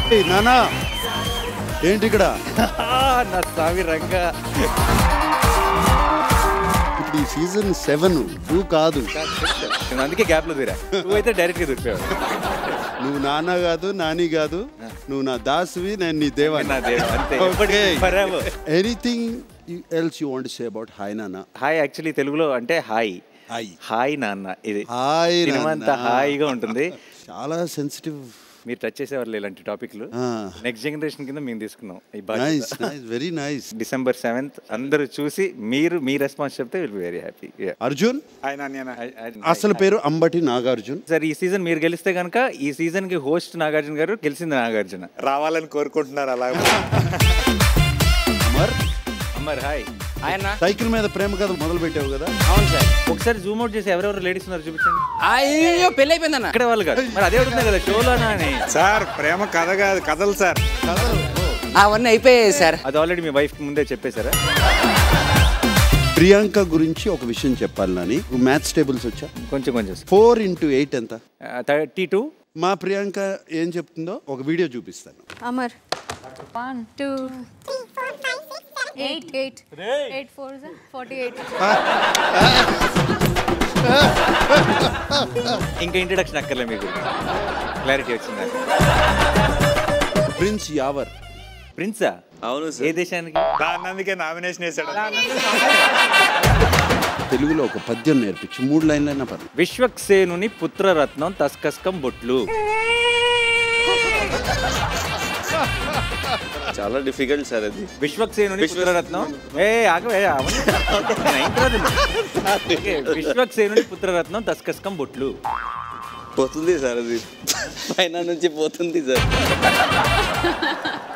ఏయ్, నానా ఏంటి ఇక్కడ నా స్వామి రంగా ఇప్పుడు ఈ సీజన్ సెవెన్ టూ కాదు నేను అందుకే గ్యాప్ లో దూరా నువ్వు అయితే డైరెక్ట్ గా దూరిపోయావు నువ్వు నాన్న కాదు నాని కాదు నువ్వు నా దాసువి నేను నీ దేవాన్ని నా దేవుడు అంతే okay forever. Anything else you want say about hi నాన్న హాయ్ యాక్చువల్లీ తెలుగులో అంటే హాయ్ హాయ్ హాయ్ నాన్న ఇది హాయ్ సినిమా అంతా హాయిగా ఉంటుంది చాలా సెన్సిటివ్ మీరు టచ్ చేసేవాళ్ళు ఇలాంటి టాపిక్లు నెక్స్ట్ జనరేషన్ కింద మేము తీసుకున్నాం ఈ నైస్ బాధ్యత nice very nice December seventh అందరూ చూసి మీరు మీ రెస్పాన్స్ చెప్తే will be very happy Arjun అసలు పేరు అంబటి నాగార్జున్ సార్ ఈ సీజన్ మీరు గెలిస్తే కనుక ఈ సీజన్ కి హోస్ట్ నాగార్జున గారు గెలిచింది నాగార్జున రావాలని కోరుకుంటున్నారు అలా అమర్ అమ్మర్ హాయ్ ఆయన సైకిల్ మీద ప్రేమ కథ మొదలు పెట్టావు కదా అవును సార్ ఒకసారి జూమ్ అవుట్ చేసి ఎవరెవరు లేడీస్ ఉన్నారు చూపించండి అయ్యో పెళ్ళి అయిపోయిందన్న అక్కడ వాళ్ళు కాదు మరి అదే అడుగుతున్నా కదా షోలోనా అని సార్ ప్రేమ కథ కాదు కథలు సార్ అవన్నీ అయిపోయాయి సార్ అది ఆల్రెడీ మీ వైఫ్ ముందే చెప్పేశారా ప్రియాంక గురించి ఒక విషయం చెప్పాలి నాని మ్యాథ్స్ టేబుల్స్ వచ్చా కొంచెం కొంచెం ఫోర్ ఇంటూ ఎయిట్ ఎంత థర్టీ టూ మా ప్రియాంక ఏం చెప్తుందో ఒక వీడియో చూపిస్తాను Amar one two eight eight eight four forty eight ఇంకా ఇంట్రడక్షన్ అక్కర్లే మీకు క్లారిటీ వచ్చింది నాకు ప్రిన్స్ యావర్ ప్రిన్సా అవును ఏ దేశానికి దాన్నందుకే నామినేషన్ వేసాడు తెలుగులో ఒక పద్యం నేర్పించు మూడు లైన్లైనా పర్లేదు విశ్వక్సేనుని పుత్రరత్నం తస్కస్కం బొట్లు చాలా డిఫికల్ట్ సార్ అది విశ్వక్సేనుని పుత్రరత్నం ఏ ఆగవే అవన్నీ. నేను అయిన తర్వాత నువ్వు. ఓకే, విశ్వక్సేనుని పుత్రరత్నం తస్కస్కం బొట్లు పోతుంది సార్ అది పైన నుంచి పోతుంది సార్